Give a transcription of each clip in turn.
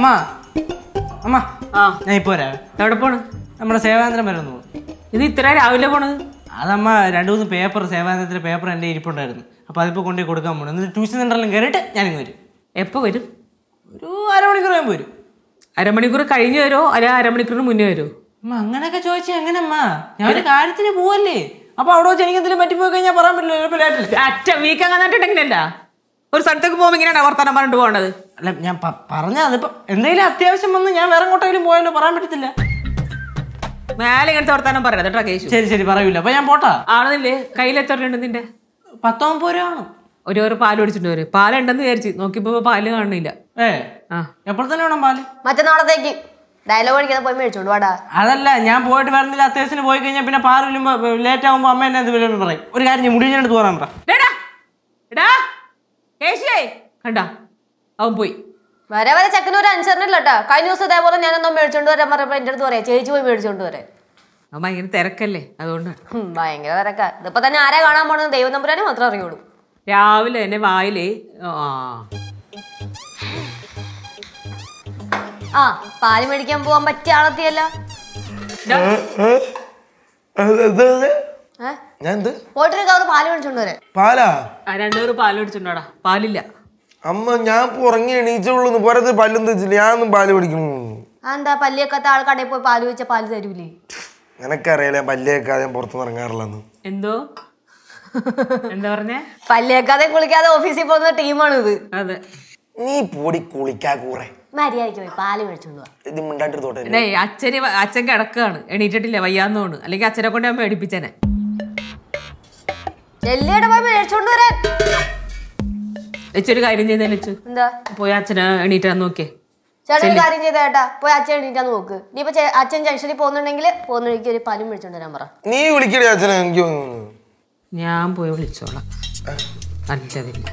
അമ്മ അമ്മ ആ ഞാൻ ഇപ്പൊ വരാം എവിടെ പോണ് നമ്മുടെ സേവാനന്ദം വരെ ഒന്ന് പോകും ഇത് ഇത്ര രാവിലെ പോണത് അതമ്മ രണ്ടു മൂന്ന് പേപ്പർ സേവാനന്ദത്തിന്റെ പേപ്പർ എൻ്റെ ഇരിപ്പുണ്ടായിരുന്നു അപ്പോൾ അതിപ്പോൾ കൊണ്ടുപോയി കൊടുക്കാൻ പോകണം എന്നിട്ട് ട്യൂഷൻ സെൻ്ററിലും കയറിയിട്ട് ഞാനിങ്ങ് വരും എപ്പോ വരും ഒരു അരമണിക്കൂർ കഴിയുമ്പോൾ വരും അരമണിക്കൂർ കഴിഞ്ഞ് വരുമോ അല്ല അരമണിക്കൂറിന് മുന്നേ വരുമോ അമ്മ അങ്ങനെയൊക്കെ ചോദിച്ചാൽ എങ്ങനെ അമ്മ ഞാൻ ഒരു കാര്യത്തിന് പോവല്ലേ അപ്പോൾ അവിടെ വെച്ച് എനിക്ക് എന്തെങ്കിലും പറ്റിപ്പോയി കഴിഞ്ഞാൽ പറയാൻ പറ്റില്ല ചിലപ്പോൾ ലേറ്റില്ല അറ്റ വീക്ക് അങ്ങനെട്ടുണ്ടെങ്കിലല്ല ഒരു സ്ഥലത്തേക്ക് പോകുമ്പോൾ ഇങ്ങനെയാണ് വർത്തമാനം പറഞ്ഞിട്ട് പോകേണ്ടത് അല്ല ഞാൻ പ- പറഞ്ഞ അതിപ്പോൾ എന്തെങ്കിലും അത്യാവശ്യം വന്ന് ഞാൻ വേറെ എങ്ങോട്ടെങ്കിലും പോയാലോ പറയാൻ പറ്റത്തില്ല മേലെ ഇങ്ങനത്തെ വർത്തമാനം പറയരുത് കേട്ടോ കേശു ശരി ശരി പറയൂല അപ്പോൾ ഞാൻ പോട്ടാ ആണെന്നില്ലേ കയ്യിൽ എത്ര ഉണ്ട് നിന്റെ പത്തൊമ്പത് രൂപ ആണ് ഒരു ഒരു പാല് മേടിച്ചിട്ട് വരും പാലുണ്ടെന്ന് വിചാരിച്ചു നോക്കിയപ്പോ പാല് കാണുന്നില്ല ഏ ആ എപ്പോൾ തന്നെ വേണം പാല് മറ്റന്നാളത്തേക്ക് ഡയലോഗ് അടിക്കാതെ പോയി മേടിച്ചോണ്ട് വാടാ അതല്ല ഞാൻ പോയിട്ട് വരുന്നില്ല അത്യാവശ്യത്തിന് പോയി കഴിഞ്ഞാൽ പിന്നെ പാല് വരുമ്പോൾ ലേറ്റ് ആകുമ്പോൾ അമ്മ എന്നെ എന്ത് വിലയെന്ന് പറയും ഒരു കാര്യം ഞാൻ മുടിഞ്ഞെടുത്ത് എടുത്ത് പറയാൻ പറ ഡേടാ, എടാ കേശുവേ കണ്ട അവൻ പോയി വരെ വരെ ചെക്കന് ഒരു അനുസരണ ഇല്ല കേട്ടോ കഴിഞ്ഞ ദിവസം ഇതേപോലെ ഞാനെന്തോ മേടിച്ചോണ്ട് വരാൻ പറഞ്ഞപ്പോ എന്റെ അടുത്ത് പറയാം ചേച്ചി പോയി മേടിച്ചോണ്ട് വരാൻ അവൻ ഭയങ്കര തിരക്കല്ലേ അതുകൊണ്ടാണ് ഹും, ഭയങ്കര തിരക്കാ ഇതിപ്പോ തന്നെ ആരാ കാണാൻ പോണെന്ന് ദൈവം തമ്പുരാനെ മാത്രമേ അറിയുള്ളൂ രാവിലെ എന്നെ വായില് ആ ആ പാല് മേടിക്കാൻ പോവാൻ പറ്റിയ ആളെത്തിയല്ല ഡാ, ഏഹ് ഞാൻ എന്ത് പോയിട്ടൊരു കവർ പാല് മേടിച്ചോണ്ട് വരാൻ പാലാ ആ രണ്ടുപേരും പാല് മേടിച്ചിട്ടുണ്ടോടാ പാലില്ല അമ്മ ഞാൻ ഇപ്പൊ ഉറങ്ങി എണീച്ചുള്ളൂ പുറത്ത് പല്ലും തെച്ചില്ല ഞാനൊന്നും പാല് പിടിക്കണു ആ എന്താ പല്ലിയൊക്കത്തെ ആൾ കടയിൽ പോയി പാല് വെച്ച പാല് തരൂലേ നിനക്കറിയാലേ പല്ലേക്കാതെ ഞാൻ പുറത്തുനിന്ന് ഇറങ്ങാറില്ലെന്ന് എന്തോ എന്താ പറഞ്ഞേ പല്ലിയേക്കാതെ കുളിക്കാതെ ഓഫീസിൽ പോകുന്ന ടീമാണ് ഇത് അതെ നീ പൊടി കുളിക്കാ കൂറെ മര്യാദയ്ക്ക് പോയി പാല് മേടിച്ചോണ്ട് പോവാ ഇത് മിണ്ടാണ്ടിരുത്തോട്ടെ ഡേ അച്ഛന് വ- അച്ഛൻ കിടക്കുകയാണ് എണീറ്റിട്ടില്ല വയ്യാന്നോണ് അല്ലെങ്കിൽ അച്ഛനെ കൊണ്ട് ഞാൻ മേടിപ്പിച്ചനെ ജെല്ലിയുടെ പോയി മേടിച്ചോണ്ട് വരാൻ വെച്ചൊരു കാര്യം ചെയ്തേ വെച്ചു എന്താ പോയി അച്ഛനെ എണീറ്റാൻ നോക്കിയേ ചേട്ടൻ ഒരു കാര്യം ചെയ്ത ചേട്ടാ പോയി അച്ഛൻ എണീറ്റാ നോക്ക് ഇനിയിപ്പോ ചേ- അച്ഛൻ ജംഗ്ഷനിൽ പോകുന്നുണ്ടെങ്കിൽ പോകുന്ന വഴിക്ക് ഒരു പാലും മേടിച്ചോണ്ട് വരാൻ പറ നീ വിളിക്കണേ അച്ഛനെ എനിക്ക് തോന്നുന്നു. ഞാൻ പോയി വിളിച്ചോളാം നല്ലതില്ല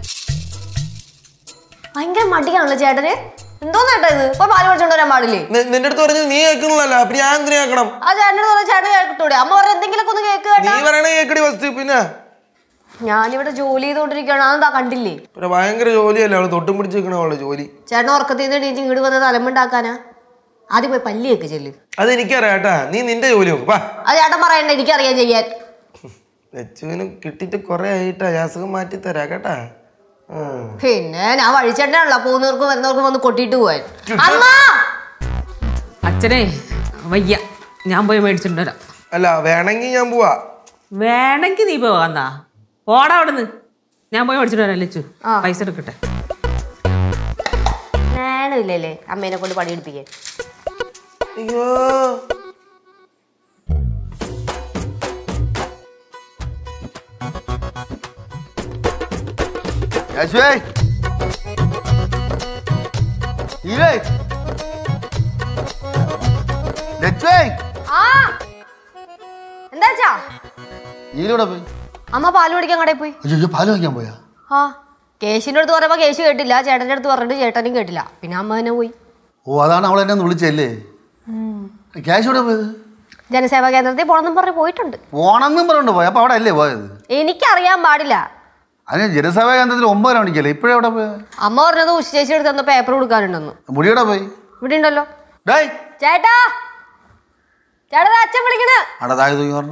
ഭയങ്കര മടിയാണല്ലോ ചേട്ടന് എന്തോന്ന് ചേട്ടാ ഇത് ഇപ്പൊ പാല് മേടിച്ചോണ്ട് വരാൻ പാടില്ലേ നി- നിന്റെ അടുത്ത് പറഞ്ഞത് നീ കേൾക്കുന്നില്ലല്ലോ അപ്പൊ ഞാൻ എന്തിനാ കേൾക്കണം ആ ചേട്ടനോട് പറഞ്ഞ ചേട്ടൻ കേട്ടൂടെ അമ്മ പറഞ്ഞ എന്തെങ്കിലുമൊക്കെ ഒന്ന് കേക്ക് നീ കേട്ടാ പറയണ കേക്കടി വസ്തു പിന്നെ ഞാനിവിടെ ജോലി ചെയ്തോണ്ടിരിക്കുകയാണ് അതെന്താ കണ്ടില്ലേ പിന്നെ ഭയങ്കര ജോലിയല്ലേ അവള് തൊട്ടും പിടിച്ച് നിൽക്കണ അവളെ ജോലി ചേട്ടൻ ഉറക്കത്തിൽ നിന്ന് എണീറ്റ് ഇങ്ങോട്ട് വന്ന് തലമുണ്ടാക്കാനാ ആദ്യം പോയി പല്ലി കേക്ക് ചെല്ല് അത് എനിക്കറിയാം കേട്ടാ നീ നിന്റെ ജോലി നോക്ക് വാ അത് ചേട്ടൻ പറയണ്ട എനിക്കറിയാൻ ചെയ്യാൻ ലച്ചുവിന് കിട്ടിയിട്ട് കുറെ ആയിട്ടാ അസുഖം മാറ്റി തരാ കേട്ടാ ആ. പിന്നെ ഞാൻ വഴിച്ചേട്ടനാണല്ലോ പോകുന്നവർക്കും വരുന്നവർക്കും വന്ന് കൊട്ടിയിട്ട് പോവാൻ അമ്മ അച്ഛനെ വയ്യ ഞാൻ പോയി മേടിച്ചിട്ട് വരാം അല്ല വേണമെങ്കിൽ ഞാൻ പോവാ വേണമെങ്കിൽ നീ പോകാന്നാ പോടാ അവിടുന്ന് ഞാൻ പോയി മേടിച്ചിട്ട് വരാം ലച്ചു ആ. പൈസ എടുക്കട്ടെ ഞാനില്ലല്ലേ അമ്മേനെ കൊണ്ട് പണിയെടുപ്പിക്കാൻ അയ്യോ യേശുവേ ഈരേ ലച്ചുവേ ആ എന്താച്ചാ ഈരോടെ പോയി അമ്മ പാല് കുടിക്കാൻ കടയിൽ പോയി അയ്യോ അയ്യോ, പാല് വയ്ക്കാൻ പോയാ ആ കേശിന്റെ അടുത്ത് പറയുമ്പോ കേശു കേട്ടില്ല ചേട്ടന്റെ അടുത്ത് പറഞ്ഞിട്ട് ചേട്ടനും കേട്ടില്ല പിന്നെ അമ്മ തന്നെ പോയി ഓ അതാണ് അവൾ എന്നെ ഒന്ന് വിളിച്ചല്ലേ ക്യാഷ് എവിടെ പോയത് ജനസേവാ കേന്ദ്രത്തിൽ പോണെന്നും പറഞ്ഞ് പോയിട്ടുണ്ട് പോണെന്നും പറഞ്ഞിട്ട് പോയി അപ്പൊ അവിടെ അല്ലേ പോയത് എനിക്കറിയാൻ പാടില്ല അതിന് ജനസേവാ കേന്ദ്രത്തിൽ ഒമ്പതര മണിക്കല്ലേ ഇപ്പോഴേ അവിടെ പോയത് അമ്മ പറഞ്ഞത് ഉച്ച ചേച്ചി എടുത്ത് തന്ന പേപ്പർ കൊടുക്കാനുണ്ടെന്ന് മുടിയുടെ പോയി ഇവിടെ ഉണ്ടല്ലോ ഡേയ് ചേട്ടാ ചേട്ടാ ദാ അച്ഛൻ വിളിക്കണ അവിടെ താഴെ തൂങ്ങി പറഞ്ഞു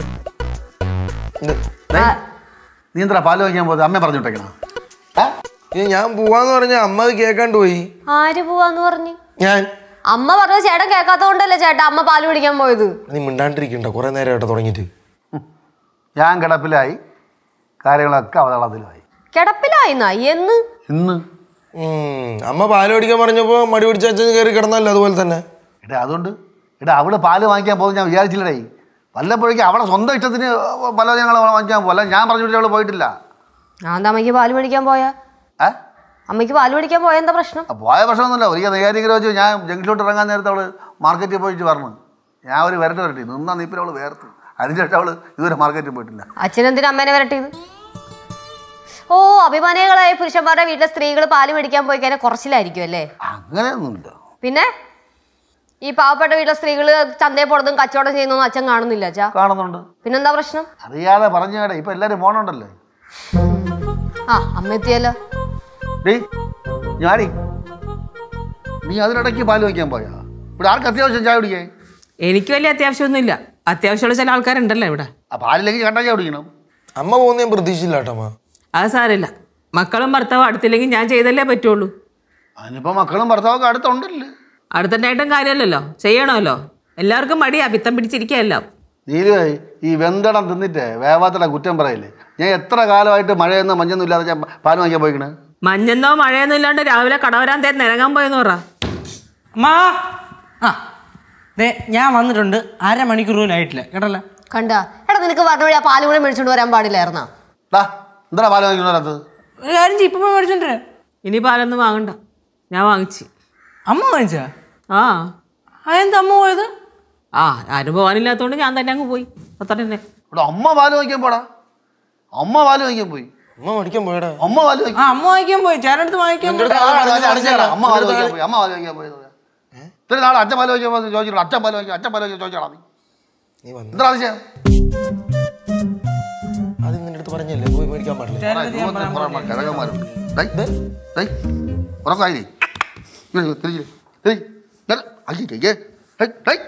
ഡേയ്, നീ എന്താ പാല് വാങ്ങിക്കാൻ പോയത് അമ്മ പറഞ്ഞിട്ടേക്കണ ഏ, ഞാൻ പോവാന്ന് പറഞ്ഞ അമ്മ അത് കേൾക്കാണ്ട് പോയി ആര് പോവാന്ന് പറഞ്ഞു ഞാൻ അമ്മ പറഞ്ഞത് ചേട്ടൻ കേൾക്കാത്തോണ്ടല്ലേ ചേട്ടാ അമ്മ പാല് കുടിക്കാൻ പോയത് നീ മിണ്ടാണ്ടിരിക്കണ്ട കുറെ നേരം ആയിട്ട് തുടങ്ങിയിട്ട് ഞാൻ കിടപ്പിലായി കാര്യങ്ങളൊക്കെ അവതളത്തിലുമായി കിടപ്പിലായിന്നാ എന്ന് ഇന്ന് ഉം, അമ്മ പാല് പിടിക്കാൻ പറഞ്ഞപ്പോ മടി പിടിച്ച അച്ഛൻ കയറി കിടന്നല്ലോ അതുപോലെ തന്നെ എടാ അതുകൊണ്ട് എടാ അവള് പാല് വാങ്ങിക്കാൻ പോകുന്നത് ഞാൻ വിചാരിച്ചില്ലടേ വല്ലപ്പോഴേക്കും അവളെ സ്വന്തം ഇഷ്ടത്തിന് പല ഞങ്ങൾ വാങ്ങിക്കാൻ പോകും അല്ല ഞാൻ പറഞ്ഞു വിട്ടിട്ട് അവള് പോയിട്ടില്ല ഞാൻ എന്താ അമ്മയ്ക്ക് പാല് മേടിക്കാൻ പോയാ ഏ അമ്മയ്ക്ക് പാല് മേടിക്കാൻ പോയ എന്താ പ്രശ്നം ആ, പോയ പ്രശ്നമൊന്നുമില്ല ഒരിക്കൽ നേരിങ്ങനെ വെച്ച് ഞാൻ ജംഗ്ഷനിലോട്ട് ഇറങ്ങാൻ നേരത്തെ അവള് മാർക്കറ്റിൽ പോയിട്ട് പറഞ്ഞു ഞാൻ ഒരു വരട്ടെ വരട്ടെ നിന്നാ നീപ്പിൽ അവള് വേർത്ത് അതിന് ശേഷം അവള് ഇതുവരെ മാർക്കറ്റിൽ പോയിട്ടില്ല അച്ഛനെന്തിനാ അമ്മേനെ വരട്ടിയത് ഓ അഭിമാനികളായ പുരുഷന്മാരുടെ വീട്ടിലെ സ്ത്രീകൾ പാല് മേടിക്കാൻ പോയി കഴിഞ്ഞാൽ കുറച്ചിലായിരിക്കും അല്ലേ അങ്ങനെയൊന്നുമില്ല പിന്നെ ഈ പാവപ്പെട്ട വീട്ടിലെ സ്ത്രീകൾ ചന്തയിൽ പോണതും കച്ചവടം ചെയ്യുന്നതും അച്ഛൻ കാണുന്നില്ല അച്ഛാ കാണുന്നുണ്ട് പിന്നെന്താ പ്രശ്നം അറിയാതെ പറഞ്ഞു കേടേ ഇപ്പൊ എല്ലാരും പോണുണ്ടല്ലേ ആ അമ്മ എത്തിയല്ലോ ഡേയ് ഞാനേ നീ അതിനിടയ്ക്ക് പാല് വയ്ക്കാൻ പോയാ ഇവിടെ ആർക്ക് അത്യാവശ്യം ചായ കുടിക്കേ എനിക്ക് വലിയ അത്യാവശ്യമൊന്നുമില്ല അത്യാവശ്യമുള്ള ചില ആൾക്കാരുണ്ടല്ലോ ഇവിടെ ആ പാലില്ലെങ്കിൽ കണ്ടാ ചായ കുടിക്കണം അമ്മ പോകുന്ന ഞാൻ പ്രതീക്ഷയില്ല കേട്ടോ അമ്മ അത് സാരമില്ല മക്കളും ഭർത്താവും അടുത്തില്ലെങ്കിൽ ഞാൻ ചെയ്തല്ലേ പറ്റുള്ളൂ അതിനിപ്പോൾ മക്കളും ഭർത്താവൊക്കെ അടുത്തുണ്ടല്ലേ അടുത്തുണ്ടായിട്ടും കാര്യമല്ലല്ലോ ചെയ്യണമല്ലോ എല്ലാവർക്കും മടിയാ പിത്തം പിടിച്ചിരിക്കുകയല്ലോ നീലുവേ ഈ വെന്തടം തിന്നിട്ട് വേവാത്തടം കുറ്റം പറയില്ലേ ഞാൻ എത്ര കാലമായിട്ട് മഴയൊന്നും മഞ്ഞൊന്നും ഇല്ലാതെ ഞാൻ പാല് വാങ്ങിക്കാൻ പോയിക്കണേ മഞ്ഞെന്നോ മഴയെന്നോ ഇല്ലാണ്ട് രാവിലെ കടവരാൻ തേ നിരങ്ങാൻ പോയെന്ന് പറ അമ്മാ ആ ദേ ഞാൻ വന്നിട്ടുണ്ട് അരമണിക്കൂർ പോലും ആയിട്ടില്ല കേട്ടല്ലോ കണ്ടാ എടാ നിനക്ക് പറഞ്ഞ വഴി ആ പാലും കൂടെ മേടിച്ചോണ്ട് വരാൻ പാടില്ലായിരുന്നാ ഡാ എന്താ പാല് വാങ്ങിക്കണോ അത് ഒരു കാര്യം ചെയ്യ്, ഇപ്പൊ പോയി മേടിച്ചോണ്ട് വരാം. ഇനി പാലൊന്നും വാങ്ങണ്ട ഞാൻ വാങ്ങിച്ചു അമ്മ വാങ്ങിച്ചാ ആ അതെന്താ അമ്മ പോയത് ആ ആരും പോകാനില്ലാത്തതുകൊണ്ട് ഞാൻ തന്നെ അങ്ങ് പോയി അത്ര തന്നെ ഇവിടെ അമ്മ പാല് വാങ്ങിക്കാൻ പോടാ അമ്മ പാല് വാങ്ങിക്കാൻ പോയി അമ്മ മേടിക്കാൻ പോയടാ അമ്മ പാല് വാങ്ങിക്കാൻ ആ അമ്മ വാങ്ങിക്കാൻ പോയി ചേട്ടനടുത്ത് വാങ്ങിക്കാൻ പോയി. അമ്മ പാല് വാങ്ങിക്കാൻ പോയി അമ്മ പാല് വാങ്ങിക്കാൻ പോയി ഇത്ര നാളെ അച്ഛൻ പാല് വാങ്ങിക്കാൻ പോയി ചോദിച്ചിട്ട് അച്ഛൻ പാല് വാങ്ങിക്കാൻ അച്ഛൻ പാല് വാങ്ങിക്കാൻ ചോദിച്ചാടാ നീ നീ വന്നു എന്താ ആവശ്യം അത് നിന്റെ അടുത്ത് പറഞ്ഞല്ലേ പോയി മേടിക്കാൻ പാടില്ല ചേട്ടനടുത്ത് ഞാൻ പറയാൻ പോയി. കിഴകന്മാരുണ്ട് ഡേയ്, ഡേയ്, ഉറക്കമായില്ലേ? ഇങ്ങോട്ട് തിരിച്ച്, തിരിച്ച്. ഇങ്ങോട്ട്. അയ്യേ, അയ്യേ. ഹേയ്, ഡേയ്.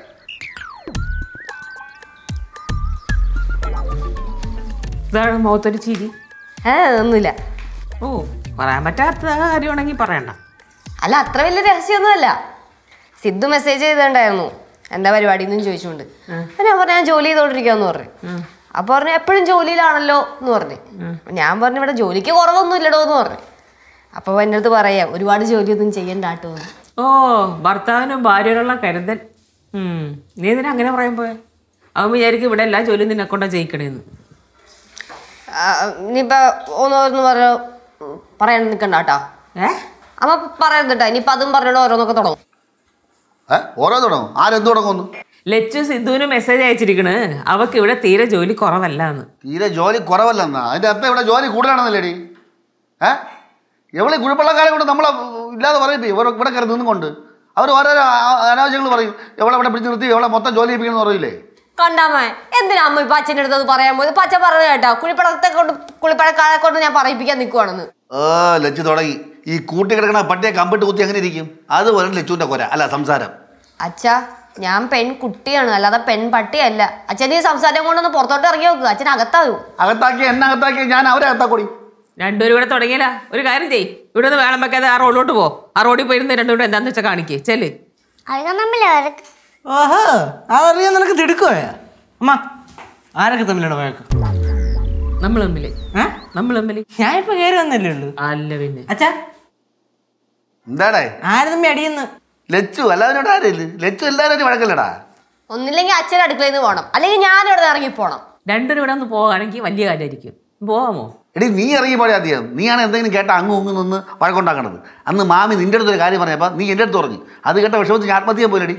ഇതാണ് മുഖത്തൊരു ചിരി ഏ ഒന്നുമില്ല ഓ പറയാൻ പറ്റാത്ത കാര്യമാണെങ്കിൽ പറയണ്ട അല്ല അത്ര വലിയ രഹസ്യമൊന്നുമല്ല സിദ്ധു മെസ്സേജ് ചെയ്തിട്ടുണ്ടായിരുന്നു എന്താ പരിപാടി എന്നും ചോദിച്ചുകൊണ്ട് അപ്പൊ ഞാൻ പറഞ്ഞു ഞാൻ ജോലി ചെയ്തോണ്ടിരിക്കാന്ന് പറഞ്ഞു അപ്പൊ പറഞ്ഞു എപ്പോഴും ജോലിയിലാണല്ലോ എന്ന് പറഞ്ഞു ഞാൻ പറഞ്ഞു ഇവിടെ ജോലിക്ക് കുറവൊന്നും ഇല്ലടോ എന്ന് പറഞ്ഞു അപ്പൊ എൻ്റെ അടുത്ത് പറയാ ഒരുപാട് ജോലിയൊന്നും ചെയ്യണ്ട കേട്ടോ എന്ന്. ഓ ഭർത്താവിനും ഭാര്യയോടുള്ള കരുതൽ ഉം. നീ എന്തിനാ അങ്ങനെ പറയാൻ പോയെ അവൻ വിചാരിക്കും ഇവിടെ എല്ലാ ജോലിയും നിന്നെ കൊണ്ടാ ജയിക്കണേന്ന് ആ, ഇനിയിപ്പൊ ഓരോന്ന് പറഞ്ഞ പറയാൻ നിൽക്കണ്ട കേട്ടോ ഏ അമ്മ പറയുന്നുട്ടോ ഇനിയിപ്പൊ അതും പറഞ്ഞോണ്ട് ഓരോന്നൊക്കെ തുടങ്ങും ഏ? ഓരോ തുടങ്ങും ആരെന്ത് തുടങ്ങുന്നു ലച്ചു സിദ്ധുവിന് മെസ്സേജ് അയച്ചിരിക്കണ് അവക്ക് ഇവിടെ തീരെ ജോലി കുറവല്ല എന്ന് തീരെ ജോലി കുറവല്ലെന്നാ അതിന്റെ അർത്ഥം ഇവിടെ ജോലി കൂടുതലാണെന്നല്ലേടി ഏ എവളി കുഴപ്പമുള്ളക്കാരെ കൊണ്ട് നമ്മളെ ഇല്ലാതെ പറയും ഇവർ ഇവിടെ കയറി നിന്നും കൊണ്ട് അവർ ഓരോരോ ആ- അനാവശ്യങ്ങൾ പറയും എവളെ ഇവിടെ പിടിച്ച് നിർത്തി എവളെ മൊത്തം ജോലി ചെയ്യിപ്പിക്കണം പറയില്ലേ കണ്ടാമേ എന്തിനാ അമ്മ ഇപ്പൊ അച്ഛൻ്റെ അടുത്ത് അത് പറയാൻ പോയത് ഇപ്പൊ അച്ഛൻ പറഞ്ഞു കേട്ടോ കുളിപ്പടത്തെ കൊണ്ട് കുളിപ്പടക്കാരെ കൊണ്ട് ഞാൻ പറയിപ്പിക്കാൻ നിൽക്കുവാണെന്ന് ഏ ലച്ചു തുടങ്ങി ഈ കൂട്ടി കിടക്കണ പട്ടിയെ കമ്പിട്ട് കുത്തി എങ്ങനെ ഇരിക്കും അതുപോലെ ലച്ചുവിന്റെ കൊര അല്ല സംസാരം അച്ഛാ ഞാൻ പെൺകുട്ടിയാണ് അല്ലാതെ പെൺപട്ടിയല്ല അച്ഛൻ ഈ സംസാരം കൊണ്ടൊന്ന് പുറത്തോട്ട് ഇറങ്ങി നോക്കുക അച്ഛൻ അകത്താകും അകത്താക്കി എന്നെ അകത്താക്കി ഞാൻ അവരെ അകത്താക്കൂടി രണ്ടുപേരും ഇവിടെ തുടങ്ങിയില്ല ഒരു കാര്യം ചെയ്യ് ഇവിടെ നിന്ന് വേളം വെക്കാതെ ആ റോഡിലോട്ട് പോ ആ റോഡിൽ പോയിരുന്ന് രണ്ടുപേരും എന്താന്ന് വെച്ചാൽ കാണിക്കേ ചെല്ല് അതൊക്കെ തമ്മിൽ വഴക്ക് ഓഹോ അതറിയാൻ നിനക്ക് തിടുക്കോയാ അമ്മ ആരൊക്കെ തമ്മിലാണ് വഴക്ക് നമ്മൾ തമ്മില് ഏ? നമ്മൾ തമ്മില് ഞാൻ ഇപ്പൊ കയറി വന്നല്ലേ ഉള്ളൂ അല്ല പിന്നെ അച്ഛാ എന്താടേ ആര് തമ്മി അടിയുന്നു ലച്ചു എല്ലാവരോട് ആരില്ല ലച്ചു എല്ലാവരും വഴക്കല്ലടാ ഒന്നില്ലെങ്കിൽ അച്ഛൻ അടുക്കളയിൽ നിന്ന് പോകണം അല്ലെങ്കിൽ ഞാൻ ഇവിടെ നിന്ന് ഇറങ്ങി പോകണം രണ്ടുപേരും ഇവിടെ ഒന്ന് പോകുകയാണെങ്കിൽ വലിയ കാര്യമായിരിക്കും പോവാമോ എടി നീ ഇറങ്ങി പോയാൽ ആദ്യം നീയാണ് എന്തെങ്കിലും കേട്ട അങ്ങും ഇങ്ങും നിന്ന് വഴക്കുണ്ടാക്കണത് അന്ന് മാമി നിന്റെ അടുത്ത് ഒരു കാര്യം പറഞ്ഞപ്പോൾ നീ എൻ്റെ അടുത്ത് പറഞ്ഞു അത് കേട്ട വിഷമത്തിൽ ഞാൻ ആത്മഹത്യ ചെയ്യാൻ പോയില്ലടി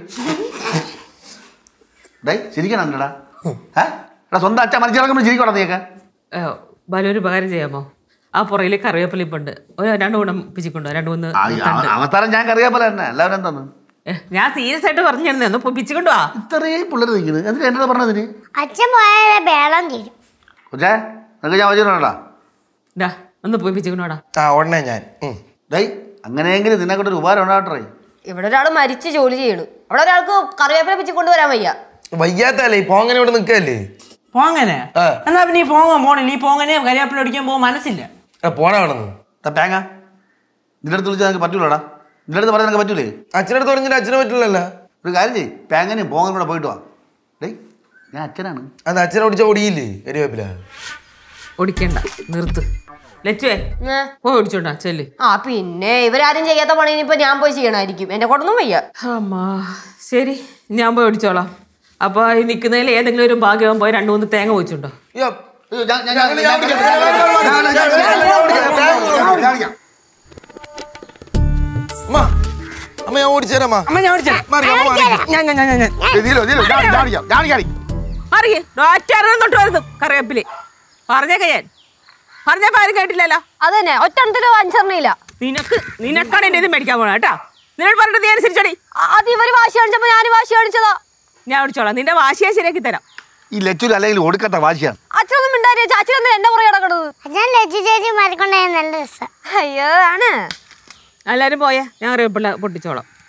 ഡേ ചിരിക്കണം എന്നടാ ഏ എടാ സ്വന്തം അച്ഛൻ മരിച്ചിറങ്ങുമ്പോൾ ചിരിക്കണോ നീയൊക്കെ ഏ, ബാലു ഒരു ഉപകാരം ചെയ്യാമോ ആ പുറയിൽ കറിവേപ്പിലിപ്പുണ്ട് ഒരു രണ്ട് ഗുണം പിച്ചിക്കൊണ്ടോ രണ്ട് മൂന്ന് ആ, തണ്ട്. ആ, അവതാരം ഞാൻ കറിയാപ്പോലെ തന്നെ എല്ലാവരും എന്താന്ന് ഏ, ഞാൻ സീരിയസ് ആയിട്ട് പറഞ്ഞു ഒന്ന് പിച്ചിക്കൊണ്ടോ ആ ഇത്രയും പിള്ളേർ നിൽക്കുന്നത് എന്നിട്ട് എൻ്റെ പറഞ്ഞതിന് അച്ഛൻ പോയാലേ ബേളം തീരും കൊച്ചേ നിനക്ക് ഞാൻ വച്ചിട്ടുണ്ടാ ഡാ ഒന്ന് പോയി പിച്ചിക്കൊണ്ടോടാ ആ ഉടനെ ഞാൻ ഉം. ഡേയ് അങ്ങനെയെങ്കിലും നിന്നെ കൊണ്ട് ഒരു ഉപകാരം ഉണ്ടാകട്ടെ ഇവിടെ ഒരാൾ മരിച്ച് ജോലി ചെയ്യണു അവിടെ ഒരാൾക്ക് കറിവേപ്പില പിച്ച് കൊണ്ടുവരാൻ വയ്യ വയ്യാത്തല്ലേ ഈ പോങ്ങനെ ഇവിടെ നിൽക്കല്ലേ പോങ്ങനെ ആ. എന്നാ പിന്നെ ഈ പോങ്ങാൻ പോണില്ല ഈ പോങ്ങനെ കരിയാപ്പില അടിക്കാൻ പോകും മനസ്സില്ല പോണ വേണമെന്ന് തേങ്ങ നിന്റെ അടുത്ത് വിളിച്ചാൽ നിനക്ക് പറ്റൂലടാ നിന്റെ അടുത്ത് പറയാൻ നിനക്ക് പറ്റൂലേ അച്ഛനടുത്ത് പറഞ്ഞിട്ട് അച്ഛനെ പറ്റില്ലല്ലോ ഒരു കാര്യം ചെയ്യ് പേങ്ങനെയും പോങ്ങനും കൂടെ പോയിട്ട് വാ ഡേയ് ഞാൻ അച്ഛനാണ് അത് അച്ഛനെ ഓടിച്ച ഓടിയില്ലേ കരിവേപ്പില ഓടിക്കണ്ട നിർത്ത് ലച്ചുവേ ഏ? പോയി ഓടിച്ചോണ്ടാ ചെല്ല് ആ പിന്നെ ഇവരാരും ചെയ്യാത്ത പണി ഇനിയിപ്പോ ഞാൻ പോയി ചെയ്യണമായിരിക്കും എന്നെ കൊണ്ടൊന്നും വയ്യ അമ്മാ ശരി ഞാൻ പോയി ഓടിച്ചോളാം അപ്പോൾ ഈ നിൽക്കുന്നതിൽ ഏതെങ്കിലും ഒരു ഭാഗ്യം പോയി രണ്ട് മൂന്ന് തേങ്ങ വെച്ചുണ്ടോ അയ്യോ, അയ്യോ, ഞാൻ- ഞാൻ- ഞാൻ- ഞാൻ- ഞാൻ- അമ്മ അമ്മ ഞാൻ ഓടിച്ചേരാമ്മ അമ്മ ഞാൻ ഓടിച്ചേരാം. ഞാൻ ഞാൻ ഞാൻ ഞാൻ ഞാൻ ഏയ്, നീലു, നീലു, ഞാൻ- ഞാൻ അടിക്കാം, ഞാൻ അടിക്കാം. അറിയേ ഒറ്റ തൊട്ട് വരുന്നു കറിവേപ്പില് പറഞ്ഞേക്ക ഞാൻ പറഞ്ഞപ്പോ ആരും കേട്ടില്ലല്ലോ അത് തന്നെ ഒറ്റണത്തിലോ അഞ്ചെണ്ണയില്ല നിനക്ക് നിനക്കാണ് എന്റെ ഇത് മേടിക്കാൻ പോണ കേട്ടാ നിന്നോട് പറഞ്ഞിട്ട് നീ അനുസരിച്ചടി അത് ഇവര് വാശി കാണിച്ചപ്പോ ഞാൻ വാശി കാണിച്ചതാ ഞാൻ ഓടിച്ചോളാം നിന്റെ വാശിയെ ശരിയാക്കി തരാം ഈ ലച്ചുൽ അല്ലെങ്കിൽ ഒടുക്കത്ത വാശിയാണ് അച്ഛനൊന്നും മിണ്ടാരി അച്ഛൻ എന്താ എന്റെ പുറകെ കിടക്കണത് അച്ഛൻ ലജ്ജു ചേച്ചി മരിക്കൊണ്ടായ നല്ല രസം അയ്യോ ആണ് എല്ലാരും പോയേ ഞാൻ കറിവേപ്പില പൊട്ടിച്ചോളാം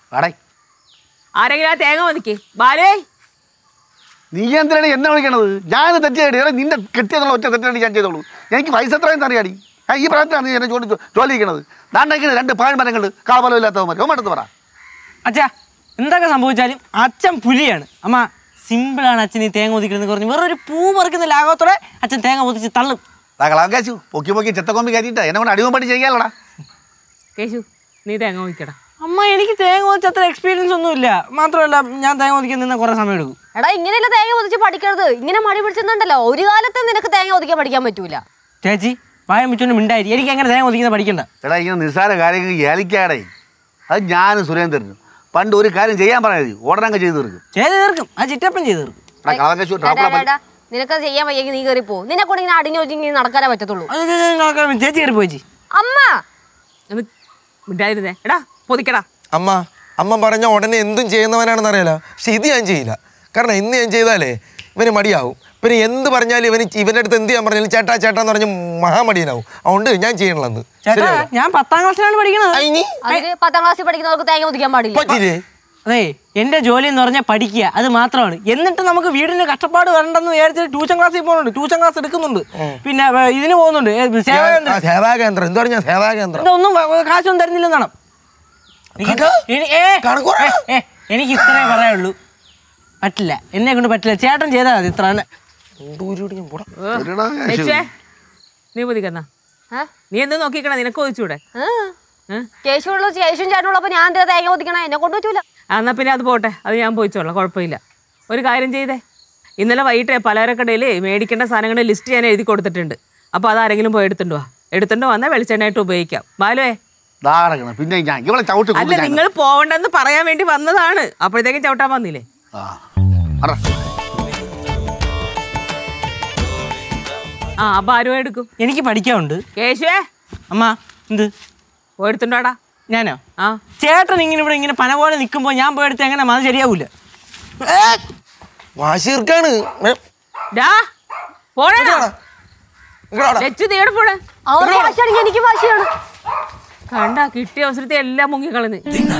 അടേ ആരെങ്കിലും ആ തേങ്ങ ഒതുക്കി ബാലേ നീ എന്തിനാണ് എന്നെ വിളിക്കണത് ഞാൻ തെറ്റിയാടി എടാ നിന്റെ കെട്ടിയതുള്ള ഒറ്റ തെറ്റാണ് ഞാൻ ചെയ്തോളൂ എനിക്ക് പൈസ എത്രയും അറിയാടി ഞാൻ ഈ പ്രായത്തിലാണ് നീ എന്നെ ജോലി ജോലി ചെയ്യണത് ദാണ്ടെങ്കിൽ രണ്ട് പാഴ്മരങ്ങൾ കാബലം ഇല്ലാത്തവന്മാർ ഓമെടുത്ത് പറ അച്ഛാ എന്തൊക്കെ സംഭവിച്ചാലും അച്ഛൻ പുലിയാണ് അമ്മ സിമ്പിളാണ് അച്ഛൻ ഈ തേങ്ങ ഒതിക്കുന്നത് കുറഞ്ഞ് വേറെ ഒരു പൂ മറിക്കുന്ന ലാഘവത്തോടെ അച്ഛൻ തേങ്ങ ഒതിച്ച് തള്ളും കളാക്കാച്ചു പൊക്കി പൊക്കി ചെത്തക്കൊമ്പി കയറ്റിയിട്ട് എന്നെ കൊണ്ട് അടിവും പണി ചെയ്യാലടാ കേശു നീ തേങ്ങ ഒതുക്കടാ അമ്മ എനിക്ക് തേങ്ങ ഒതിച്ച് അത്ര എക്സ്പീരിയൻസ് ഒന്നുമില്ല മാത്രമല്ല ഞാൻ തേങ്ങ ഒതിക്കാൻ നിന്ന കുറേ സമയം എടുക്കും എടാ ഇങ്ങനെയല്ല തേങ്ങ ഒതിച്ച് പഠിക്കരുത് ഇങ്ങനെ മടി പിടിച്ചെന്നുണ്ടല്ലോ ഒരു കാലത്ത് നിനക്ക് തേങ്ങ ഒതിക്കാൻ പഠിക്കാൻ പറ്റൂല ചേച്ചി വായം വെച്ചോണ്ട് മിണ്ടായി എനിക്ക് അങ്ങനെ തേങ്ങ ഒതിക്കുന്നത് പഠിക്കണ്ട എടാ ഇങ്ങനെ നിസ്സാര കാര്യങ്ങൾ ഏലിക്കാടേ അത് ഞാനും സുരേന്ദ്രനും പണ്ട് ഒരു കാര്യം ചെയ്യാൻ പറയാതി ഉടനങ്ങ് ചെയ്തു തീർക്കും ചെയ്ത് തീർക്കും ആ ചിറ്റപ്പൻ ചെയ്ത് തീർക്കും എടാ കളാക്കാച്ചു എടാ, എടാ, എടാ, നിനക്കത് ചെയ്യാൻ വയ്യെങ്കിൽ നീ കയറി പോ നിന്നെ കൊണ്ട് ഇങ്ങനെ അടിഞ്ഞു ഒതുങ്ങി നടക്കാനേ പറ്റത്തുള്ളൂ അത് ഇത് ഇത് നോക്കാം. ചേച്ചി കയറി പോയി അമ്മ ഒന്ന് മിണ്ടായിരുന്നേ എടാ പൊതിക്കടാ അമ്മ അമ്മ പറഞ്ഞ ഉടനെ എന്തും ചെയ്യുന്നവനാണെന്ന് അറിയാലോ പക്ഷെ ഇത് ഞാൻ ചെയ്യില്ല കാരണം ഇന്ന് ഞാൻ ചെയ്താലേ ഇവന് മടിയാവും പിന്നെ എന്ത് പറഞ്ഞാലും ഇവന് ഇവൻ്റെ അടുത്ത് എന്ത് ചെയ്യാൻ പറഞ്ഞാലും ചേട്ടാ ചേട്ടാ എന്ന് പറഞ്ഞ് മഹാമടിയനാവും അതുകൊണ്ട് ഞാൻ ചെയ്യണത് ചേട്ടാ ഞാൻ പത്താം ക്ലാസ്സിലാണ് പഠിക്കണത് അതിന് അതിന് പത്താം ക്ലാസ്സിൽ പഠിക്കുന്നവർക്ക് തേങ്ങ ഒതിക്കാൻ പാടില്ല പറ്റില്ലേ അതെ എന്റെ ജോലി എന്ന് പറഞ്ഞാൽ പഠിക്കുക അത് മാത്രമാണ് എന്നിട്ട് നമുക്ക് വീടിന് കഷ്ടപ്പാട് വരണ്ടെന്ന് വിചാരിച്ചിട്ട് ട്യൂഷൻ ക്ലാസ്സിൽ പോകുന്നുണ്ട് ട്യൂഷൻ ക്ലാസ് എടുക്കുന്നുണ്ട് പിന്നെ ഏ, ഇതിന് പോകുന്നുണ്ട് ഏ, സേവാകേന്ദ്രം. ആ, സേവാകേന്ദ്രം എന്താ പറഞ്ഞാൽ സേവാകേന്ദ്രം ഇതൊന്നും വ- വ- കാശൊന്നും തരുന്നില്ലെന്നാണ് എനിക്ക് കണ്ടോ? എനി- ഏ, കണക്ക് കുറവാ. ഏ, ഏ, എനിക്ക് ഇത്രേ പറയുള്ളൂ പറ്റില്ല എന്നെ കൊണ്ട് പറ്റില്ല ചേട്ടൻ ചെയ്താൽ മതി ഇത്ര തന്നെ ലച്ചുവേ നീ പൊതിക്കന്നാ ഏ? നീ എന്ത് നോക്കിക്കണ നിനക്ക് ഒതിച്ചൂടെ ഏ? കേശുള്ള കേശും ചേട്ടനുള്ളപ്പോ ഞാൻ എന്താ തേങ്ങ ഒതിക്കണ എന്നെ കൊണ്ട് പറ്റൂല ആ, എന്നാ പിന്നെ അത് പോട്ടെ അത് ഞാൻ പോയിച്ചോളാം കുഴപ്പമില്ല ഒരു കാര്യം ചെയ്തേ ഇന്നലെ വൈകിട്ട് പലചരക്കടയിൽ മേടിക്കേണ്ട സാധനങ്ങളുടെ ലിസ്റ്റ് ഞാൻ എഴുതി കൊടുത്തിട്ടുണ്ട് അപ്പോൾ അത് ആരെങ്കിലും പോയി എടുത്തുണ്ട് വാ എടുത്തുണ്ട് വന്നാൽ വെളിച്ചെണ്ണയായിട്ട് ഉപയോഗിക്കാം ബാലുവേ ദാടക്കണം പിന്നെ ഞാൻ ഇവളെ ചവിട്ട് അല്ല കൂട്ടി ഞാൻ- നിങ്ങൾ പോവണ്ടെന്ന് പറയാൻ വേണ്ടി വന്നതാണ് അപ്പോഴത്തേക്കും ചവിട്ടാൻ വന്നില്ലേ ആ പറ. ആ അപ്പൊ ആരും എടുക്കും എനിക്ക് പഠിക്കാനുണ്ട് കേശുവേ അമ്മ എന്ത് പോയി എടുത്തുണ്ടോടാ ഞാനോ ആ ചേട്ടൻ ഇങ്ങനെ ഇവിടെ ഇങ്ങനെ പന പോലെ നിൽക്കുമ്പോൾ ഞാൻ പോയെടുത്ത് എങ്ങനെ അത് ശരിയാവൂല വാശി തീർക്കാണ് ഏ, ഡാ പോടാ ഇങ്ങടാ. ലച്ചു തീടെ പോടെ അവർക്ക് വാശിയാണെങ്കിൽ എനിക്ക് വാശിയാണ് കണ്ട കിട്ടിയ അവസരത്തെ എല്ലാം മുങ്ങിക്കളഞ്ഞ്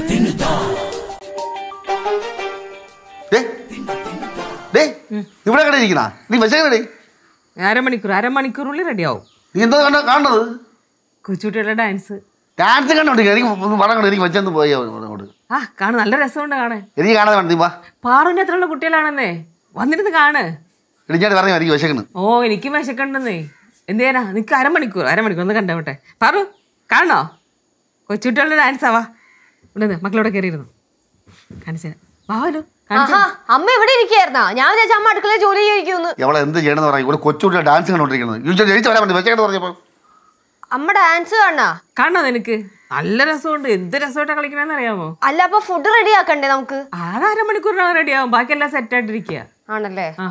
ദേ, ദേ, ഇവിടെ കട ഇരിക്കണ നീ വിശക്കണേ അരമണിക്കൂർ അരമണിക്കൂറിനുള്ളിൽ റെഡിയാവും നീ എന്താ കണ്ട കാണുന്നത് കൊച്ചുകുട്ടികളുടെ ഡാൻസ് ഡാൻസ് കണ്ടോണ്ട് എനിക്ക് ഒന്ന് പറഞ്ഞു എനിക്ക് വെച്ചെന്ന് പോയി അങ്ങോട്ട് ആ കാണും നല്ല രസമുണ്ട് കാണാൻ എനിക്ക് കാണാതെ വേണ്ട നീ വാ പാറുവിന്റെ എത്രയുള്ള കുട്ടികളാണെന്നേ വന്നിരുന്ന് കാണ് ഇടിഞ്ഞാട്ട് പറഞ്ഞു എനിക്ക് വിശക്കണ് ഓ എനിക്ക് വിശക്കണ്ടെന്നേ എന്ത് ചെയ്യാനാ നിനക്ക് അരമണിക്കൂർ അരമണിക്കൂർ ഒന്ന് കണ്ടോട്ടെ പാറു കാണണോ കൊച്ചുകുട്ടികളുടെ ഡാൻസാ വാ ഇവിടെ നിന്ന് മക്കളോടെ കയറിയിരുന്നു കാണിച്ചു വാവല്ലോ ആഹാ അമ്മ ഇവിടെ ഇരിക്കായിരുന്നാ ഞാൻ വിചാരിച്ച അമ്മ അടുക്കളയിൽ ജോലി ചെയ്യിക്കുന്നു എവളെ എന്ത് ചെയ്യണമെന്ന് പറയും ഇവിടെ കൊച്ചുകുട്ടിയുടെ ഡാൻസ് കണ്ടോണ്ടിരിക്കുന്നത് ചോദിച്ചാൽ ജയിച്ചു വരാൻ വേണ്ടി വിശക്കണെന്ന് പറഞ്ഞപ്പോൾ അമ്മ ഡാൻസ് കാണാ കാണണോ നിനക്ക് നല്ല രസമുണ്ട് എന്ത് രസമായിട്ടാ കളിക്കണമെന്ന് അറിയാമോ അല്ല അപ്പൊ ഫുഡ് റെഡി ആക്കണ്ടേ നമുക്ക് അത് അരമണിക്കൂറിനകം റെഡിയാവും ബാക്കിയെല്ലാം സെറ്റ് ആയിട്ടിരിക്കുക ആണല്ലേ ആ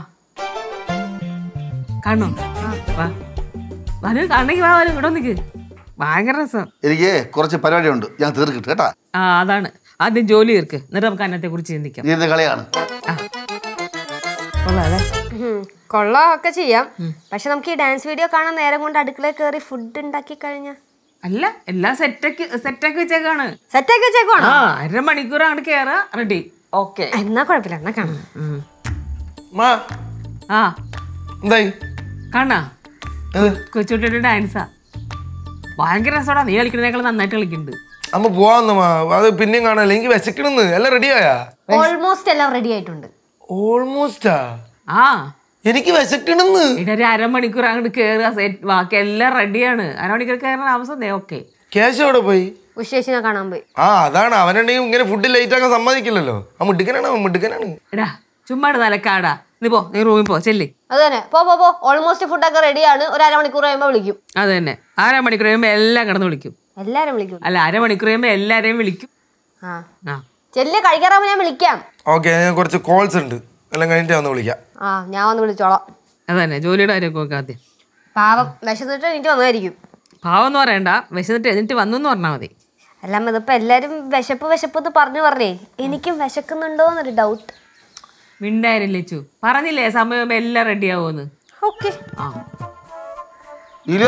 കാണണോ വാ വനു കാണണമെങ്കിൽ വാ വനു ഇവിടെ നിൽക്ക് ഭയങ്കര രസം എനിക്ക് കുറച്ച് പരിപാടിയുണ്ട് ഞാൻ തീർക്കിട്ട് കേട്ടാ ആ അതാണ് ആദ്യം ജോലി തീർക്ക് എന്നിട്ട് നമുക്ക് അന്നത്തെ കുറിച്ച് ചിന്തിക്കാം നീ എന്ത് കളിയാണ് കൊള്ളാം അല്ലേ ഉം, കൊള്ളാം ഒക്കെ ചെയ്യാം പക്ഷെ നമുക്ക് ഈ ഡാൻസ് വീഡിയോ കാണാൻ നേരം കൊണ്ട് അടുക്കളയിൽ കയറി ഫുഡ് ഉണ്ടാക്കി കഴിഞ്ഞാ അല്ല എല്ലാം സെറ്റാക്കി സെറ്റാക്കി വെച്ചേക്കാണ് സെറ്റാക്കി വെച്ചേക്കുവാണോ ആ അരമണിക്കൂർ അങ്ങോട്ട് കയറാ റെഡി ഓക്കെ എന്നാ കുഴപ്പമില്ല എന്നാ കാണാം മാ ആ എന്തായി കാണാ ഏത്? കൊച്ചുകുട്ടിയുടെ ഡാൻസാ ഭയങ്കര രസമാടാ നീ കളിക്കുന്നതിനേക്കാൾ നന്നായിട്ട് കളിക്കുന്നുണ്ട് അമ്മ പോവാന്ന് മാ അത് പിന്നെയും കാണാല്ലേ എനിക്ക് വിശക്കണെന്ന് എല്ലാം റെഡിയായാ ഓൾമോസ്റ്റ് എല്ലാം റെഡി ആയിട്ടുണ്ട് ഓൾമോസ്റ്റാ ആ എനിക്ക് വിശക്കണെന്ന് ഇവിടെ ഒരു അരമണിക്കൂർ അങ്ങോട്ട് കയറുക സെറ്റ് ബാക്കി എല്ലാം റെഡിയാണ് അരമണിക്കൂർ കയറുന്ന അവസ്ഥ ഓക്കെ ക്യാഷ് എവിടെ പോയി ഉശേഷിനെ കാണാൻ പോയി ആ അതാണ് അവനുണ്ടെങ്കിൽ ഇങ്ങനെ ഫുഡ് ലേറ്റ് ആക്കാൻ സമ്മതിക്കില്ലല്ലോ ആ മിടുക്കനാണ് അവൻ മിടുക്കനാണ് എടാ ചുമ്മാ തലക്കാടാ നീ പോ നീ റൂമിൽ പോ ചെല്ലി അത് തന്നെ പോ പോ പോ ഓൾമോസ്റ്റ് ഫുഡൊക്കെ റെഡിയാണ് ഒരു അരമണിക്കൂർ കഴിയുമ്പോൾ വിളിക്കും അത് തന്നെ അരമണിക്കൂർ കഴിയുമ്പോൾ എല്ലാം കിടന്ന് വിളിക്കും എല്ലാരും വിളിക്കും അല്ല അരമണിക്കൂർ കഴിയുമ്പോൾ എല്ലാവരെയും വിളിക്കും ആ ആ ചെല്ല് കഴിക്കാറാകുമ്പോൾ ഞാൻ വിളിക്കാം ഓക്കെ ഞാൻ കുറച്ച് കോൾസ് ഉണ്ട് എല്ലാം കഴിഞ്ഞിട്ട് വന്ന് വിളിക്കാം ആ ഞാൻ വന്ന് വിളിച്ചോളാം അത് തന്നെ ജോലിയുടെ കാര്യമൊക്കെ നോക്കാം ആദ്യം പാവം വിശന്നിട്ട് എനിക്ക് വന്നതായിരിക്കും പാവം എന്ന് പറയണ്ട വിശന്നിട്ട് എന്നിട്ട് വന്നു എന്ന് പറഞ്ഞാൽ മതി അല്ല ഇതിപ്പോ എല്ലാരും വിശപ്പ് വിശപ്പ് എന്ന് പറഞ്ഞു പറഞ്ഞേ എനിക്കും വിശക്കുന്നുണ്ടോ എന്നൊരു ഡൗട്ട് മിണ്ടായിരുന്നില്ലേ ചു പറഞ്ഞില്ലേ സമയം എല്ലാം റെഡി ആവുമെന്ന് ഓക്കെ ആ ഇല്ലേ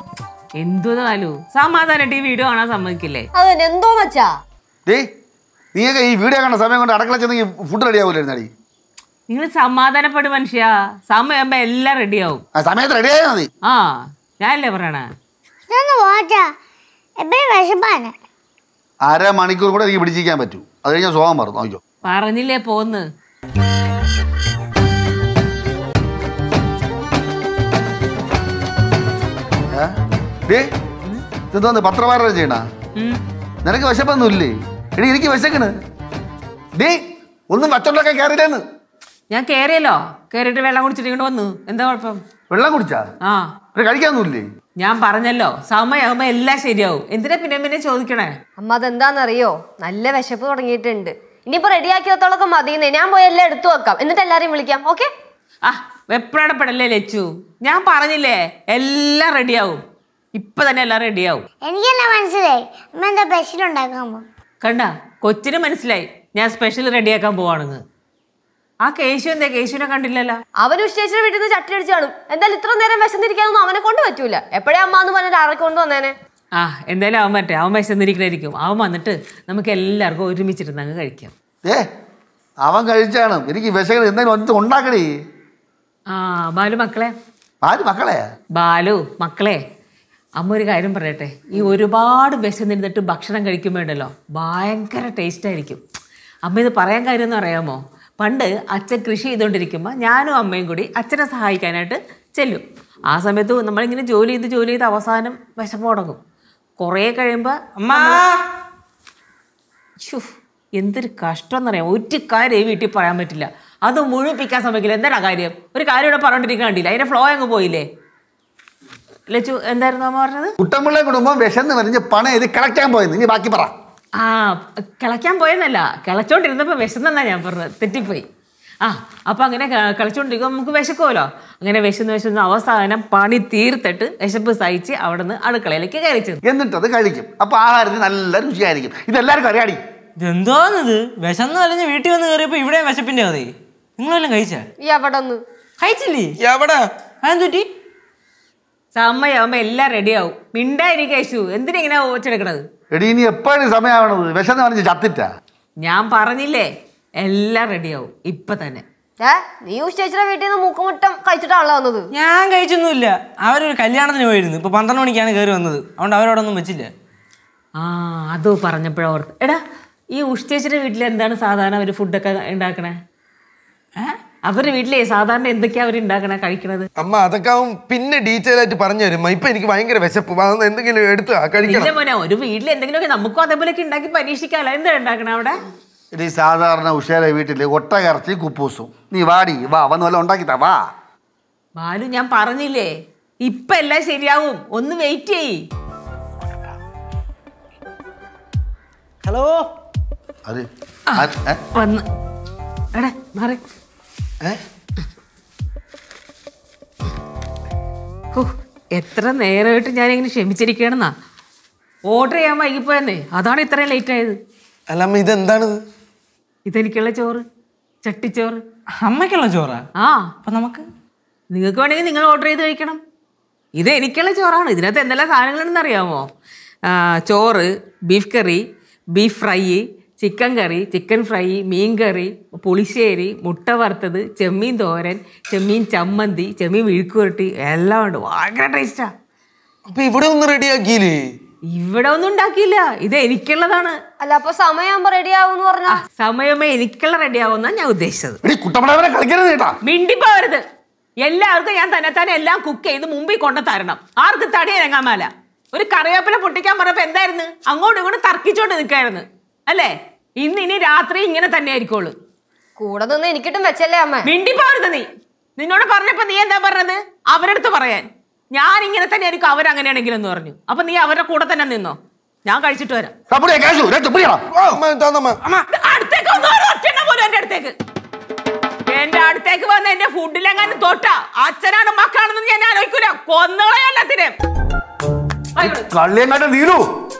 എന്തോ നാലു സമാധാനമായിട്ട് ഈ വീഡിയോ കാണാൻ സമ്മതിക്കില്ലേ അത് തന്നെ എന്തോ മച്ചാ ഡേ നീയൊക്കെ ഈ വീഡിയോ കാണുന്ന സമയം കൊണ്ട് അടുക്കള ചെന്നെങ്കിൽ ഫുഡ് റെഡി ആവില്ലായിരുന്നടി നിങ്ങൾ സമാധാനപ്പെടും മനുഷ്യ സമയമാകുമ്പോ എല്ലാം റെഡിയാവും ആ സമയത്ത് റെഡി ആയാൽ മതി ആ ഞാനല്ലേ പറയണേ ഇതൊന്ന് പോറ്റാ എപ്പോഴും വിശപ്പാണ് അര മണിക്കൂർ കൂടെ എനിക്ക് പിടിച്ചിരിക്കാൻ പറ്റൂ അത് കഴിഞ്ഞാൽ സുഖം പറഞ്ഞു നോക്കിയോ പറഞ്ഞില്ലേ പോന്ന് ഏ? ഡേ ഇതെന്തോന്ന് പത്രവാരം ചെയ്യണ ഉം. നിനക്ക് വിശപ്പൊന്നും ഇല്ലേ എടി എനിക്ക് വിശക്കണ് ഡേ ഒന്നും വച്ചോണ്ടൊക്കെ കയറിയില്ലെന്ന് ഞാൻ കേറിയല്ലോ കേറിയിട്ട് വെള്ളം കുടിച്ചിട്ട് ഇങ്ങോട്ട് വന്നു എന്താ കുഴപ്പം വെള്ളം കുടിച്ചാ ആ പിന്നെ കഴിക്കാനൊന്നുമില്ലേ ഞാൻ പറഞ്ഞല്ലോ സമയമാകുമ്പോ എല്ലാം ശരിയാവും എന്തിനാ പിന്നെ പിന്നെ ചോദിക്കണേ അമ്മ അതെന്താണെന്നറിയോ നല്ല വിശപ്പ് തുടങ്ങിയിട്ടുണ്ട് ഇനിയിപ്പോ റെഡിയാക്കി വെത്തോളൊക്കെ മതിയെന്നേ ഞാൻ പോയി എല്ലാം എടുത്തു വെക്കാം എന്നിട്ട് എല്ലാരെയും വിളിക്കാം ഓക്കെ ആ വെപ്രാടപ്പെടല്ലേ ലച്ചു ഞാൻ പറഞ്ഞില്ലേ എല്ലാം റെഡിയാവും ഇപ്പൊ തന്നെ എല്ലാം റെഡിയാവും എനിക്കെല്ലാം മനസ്സിലായി അമ്മ എന്താ സ്പെഷ്യൽ ഉണ്ടാക്കാൻ പോകും കണ്ട കൊച്ചിന് മനസ്സിലായി ഞാൻ സ്പെഷ്യൽ റെഡിയാക്കാൻ പോവാണെന്ന് ആ കേശു എന്താ കേശുവിനെ കണ്ടില്ലല്ലോ അവൻ ഉച്ചേച്ചിയുടെ വീട്ടിൽ നിന്ന് ചട്ടി അടിച്ച് കാണും എന്തായാലും ഇത്ര നേരം വിശന്നിരിക്കാനൊന്നും അവനെ കൊണ്ട് പറ്റൂല എപ്പോഴേ അമ്മ എന്ന് പറഞ്ഞിട്ട് ആരെ കൊണ്ട് വന്നേനെ ആ എന്തായാലും അവൻ പറ്റേ അവൻ വിശന്നിരിക്കണായിരിക്കും അവൻ വന്നിട്ട് നമുക്ക് എല്ലാവർക്കും ഒരുമിച്ചിരുന്ന് അങ്ങ് കഴിക്കാം ഏ അവൻ കഴിച്ചാണ് എനിക്ക് വിശക്കണ് എന്തെങ്കിലും ഒന്നും ഉണ്ടാക്കണേ ആ ബാലു മക്കളെ ആര് മക്കളെ ബാലു മക്കളെ അമ്മ ഒരു കാര്യം പറയട്ടെ ഈ ഒരുപാട് വിശന്നിരുന്നിട്ട് ഭക്ഷണം കഴിക്കുമ്പോണ്ടല്ലോ ഭയങ്കര ടേസ്റ്റ് ആയിരിക്കും അമ്മ ഇത് പറയാൻ കാര്യം എന്ന് അറിയാമോ പണ്ട് അച്ഛൻ കൃഷി ചെയ്തുകൊണ്ടിരിക്കുമ്പോൾ ഞാനും അമ്മയും കൂടി അച്ഛനെ സഹായിക്കാനായിട്ട് ചെല്ലും ആ സമയത്ത് നമ്മളിങ്ങനെ ജോലി ചെയ്ത് ജോലി ചെയ്ത് അവസാനം വിശപ്പ് തുടങ്ങും കുറേ കഴിയുമ്പോൾ അമ്മാ ശ്ശോ, എന്തൊരു കഷ്ടം എന്നറിയാം ഒരു കാര്യം ഈ വീട്ടിൽ പറയാൻ പറ്റില്ല അത് മുഴുവിപ്പിക്കാൻ ശ്രമിക്കില്ല എന്താണ് കാര്യം ഒരു കാര്യം ഇവിടെ പറഞ്ഞോണ്ടിരിക്കാൻ കണ്ടില്ല അതിന്റെ ഫ്ലോ അങ്ങ് പോയില്ലേ ലച്ചു എന്തായിരുന്നു അമ്മ പറഞ്ഞത് കുട്ടമ്പിള്ള കുടുംബം വിശന്ന് വരിഞ്ഞ് പണം ഇത് കളക്റ്റാൻ പോയെന്ന് ഇനി ബാക്കി പറ ആ കിളയ്ക്കാൻ പോയെന്നല്ല കിളച്ചോണ്ടിരുന്നപ്പോൾ വിശന്നെന്നാ ഞാൻ പറഞ്ഞത് തെറ്റിപ്പോയി ആ അപ്പം അങ്ങനെ ക- കളിച്ചോണ്ടിരിക്കുമ്പോൾ നമുക്ക് വിശക്കുമല്ലോ അങ്ങനെ വിശന്ന് വിശന്ന് അവസാനം പണി തീർത്തിട്ട് വിശപ്പ് സഹിച്ച് അവിടെ നിന്ന് അടുക്കളയിലേക്ക് കയറി ചെന്നു എന്നിട്ട് അത് കഴിക്കും അപ്പൊ ആഹാരത്തിന് നല്ല രുചിയായിരിക്കും ഇതെല്ലാവർക്കും അറിയാടി ഇതെന്തോന്നിത് വിശന്ന് കഴിഞ്ഞ് വീട്ടിൽ വന്ന് കയറിയപ്പോ ഇവിടെ വിശപ്പിന്റെ കഥ നിങ്ങളെല്ലാം കഴിച്ച ഈ അവിടെ ഒന്ന് കഴിച്ചില്ലേ എവിടെ അതെന്തുറ്റി സമയമാകുമ്പോൾ എല്ലാം റെഡിയാവും മിണ്ടായിരിക്കേശു എന്തിനാ ഇങ്ങനെ ഓച്ചെടുക്കണത് എടി ഇനി എപ്പോഴും സമയമാവണത് വിശന്ന് പറഞ്ഞ് ചത്തിട്ടാ ഞാൻ പറഞ്ഞില്ലേ എല്ലാം റെഡിയാവും ഇപ്പൊ തന്നെ ഏ നീ ഉച്ചേച്ചിയുടെ വീട്ടിൽ നിന്ന് മൂക്കുമുട്ടം കഴിച്ചിട്ടാണല്ലോ വന്നത് ഞാൻ കഴിച്ചൊന്നുമില്ല അവരൊരു കല്യാണത്തിന് പോയിരുന്നു ഇപ്പൊ പന്ത്രണ്ട് മണിക്കാണ് കയറി വന്നത് അതുകൊണ്ട് അവരവിടെ ഒന്നും വെച്ചില്ല ആ അത് പറഞ്ഞപ്പോഴാ ഓർത്ത് എടാ ഈ ഉഷ്ചേച്ചിയുടെ വീട്ടിൽ എന്താണ് സാധാരണ അവർ ഫുഡൊക്കെ ഉണ്ടാക്കണേ അവരുടെ വീട്ടിലെ സാധാരണ എന്തൊക്കെയാ അവർ ഉണ്ടാക്കണേ കഴിക്കണത് അമ്മ അതൊക്കെ അവൻ പിന്നെ ഡീറ്റെയിൽ ആയിട്ട് പറഞ്ഞു തരും ഇപ്പൊ എനിക്ക് ഭയങ്കര വിശപ്പ് വാ, ഒന്ന് എന്തെങ്കിലും എടുത്ത് ആ, കഴിക്കണം ഇല്ല മോനെ ഒരു വീട്ടിൽ എന്തെങ്കിലുമൊക്കെ നമുക്കും അതേപോലെയൊക്കെ ഉണ്ടാക്കി പരീക്ഷിക്കാമല്ലോ എന്താ ഉണ്ടാക്കണേ അവിടെ ഇനി സാധാരണ ഉഷേര വീട്ടിൽ ഒട്ടകറച്ചി കുപ്പൂസും നീ വാടി വാ വന്ന് വല്ല ഉണ്ടാക്കിത്താ വാ ബാലു ഞാൻ പറഞ്ഞില്ലേ ഇപ്പൊ എല്ലാം ശരിയാവും ഒന്ന് വെയിറ്റ് ചെയ്യ് ഹലോ അത് ആ- ഏ? വന്ന് എടാ മാറി ഏ? ഹോ, എത്ര നേരമായിട്ട് ഞാനിങ്ങനെ ക്ഷമിച്ചിരിക്കണെന്നാ ഓർഡർ ചെയ്യാൻ വൈകിപ്പോയെന്നേ അതാണ് ഇത്രയും ലേറ്റ് ആയത് അല്ല അമ്മ ഇതെന്താണിത് ഇതെനിക്കുള്ള ചോറ് ചട്ടിച്ചോറ് അമ്മയ്ക്കുള്ള ചോറാ ആ അപ്പൊ നമുക്ക് നിങ്ങൾക്ക് വേണമെങ്കിൽ നിങ്ങൾ ഓർഡർ ചെയ്ത് കഴിക്കണം ഇത് എനിക്കുള്ള ചോറാണ് ഇതിനകത്ത് എന്തെല്ലാം സാധനങ്ങളുണ്ടെന്ന് അറിയാമോ ആ, ചോറ് beef curry beef fry chicken curry chicken fry മീൻ കറി പുളിശ്ശേരി മുട്ട വറുത്തത് ചെമ്മീൻ തോരൻ ചെമ്മീൻ ചമ്മന്തി ചെമ്മീൻ വിഴുക്കുവരട്ടി എല്ലാം ഉണ്ട് ഭയങ്കര ടേസ്റ്റാ അപ്പൊ ഇവിടെ ഒന്ന് റെഡിയാക്കിയില്ലേ ഇവിടെ ഒന്നും ഉണ്ടാക്കിയില്ല ഇത് എനിക്കുള്ളതാണ് അല്ല അപ്പൊ സമയമാകുമ്പോ റെഡി ആവുമെന്ന് പറഞ്ഞ ആ സമയമേ എനിക്കുള്ള റെഡി ആവുമെന്നാണ് ഞാൻ ഉദ്ദേശിച്ചത് എടി കുട്ടമ്പളവനെ കളിക്കരുത് കേട്ടാ മിണ്ടിപ്പോവരുത് എല്ലാവർക്കും ഞാൻ തന്നെ തന്നെ എല്ലാം കുക്ക് ചെയ്ത് മുമ്പിൽ കൊണ്ടു തരണം ആർക്ക് തടിയിറങ്ങാൻ മേല ഒരു കറിവേപ്പില പൊട്ടിക്കാൻ പറഞ്ഞപ്പോ എന്തായിരുന്നു അങ്ങോട്ടും ഇങ്ങോട്ടും തർക്കിച്ചോണ്ട് നിൽക്കായിരുന്നു അല്ലേ ഇന്ന് ഇനി രാത്രി ഇങ്ങനെ തന്നെ ആയിരിക്കുള്ളൂ കൂടെ നിന്ന് എനിക്കിട്ടും വെച്ചല്ലേ അമ്മ മിണ്ടിപ്പോവരുത് നീ നിന്നോട് പറഞ്ഞപ്പോ നീ എന്താ പറഞ്ഞത് അവരടുത്ത് പറയാൻ ഞാൻ ഇങ്ങനെ തന്നെ ആയിരിക്കും അവരങ്ങനെയാണെങ്കിലും എന്ന് പറഞ്ഞു അപ്പൊ നീ അവരുടെ കൂടെ തന്നെ നിന്നോ ഞാൻ കഴിച്ചിട്ട് വരാം തപ്പുടിയാ കാശു തപ്പുടിയാ ആ, അമ്മ താന്നമ്മ അടുത്തേക്ക് വന്നോ ഒറ്റെണ്ണം പോലും എന്റെ അടുത്തേക്ക് എന്റെ അടുത്തേക്ക് വന്ന എന്റെ ഫുഡിലെങ്ങാനും തൊട്ട അച്ഛനാണ് മക്കളാണെന്ന് ഞാൻ ആലോചിക്കൂല കൊന്നോളെ എല്ലാത്തിനും കള്ളിയങ്ങാട്ടെ നീലു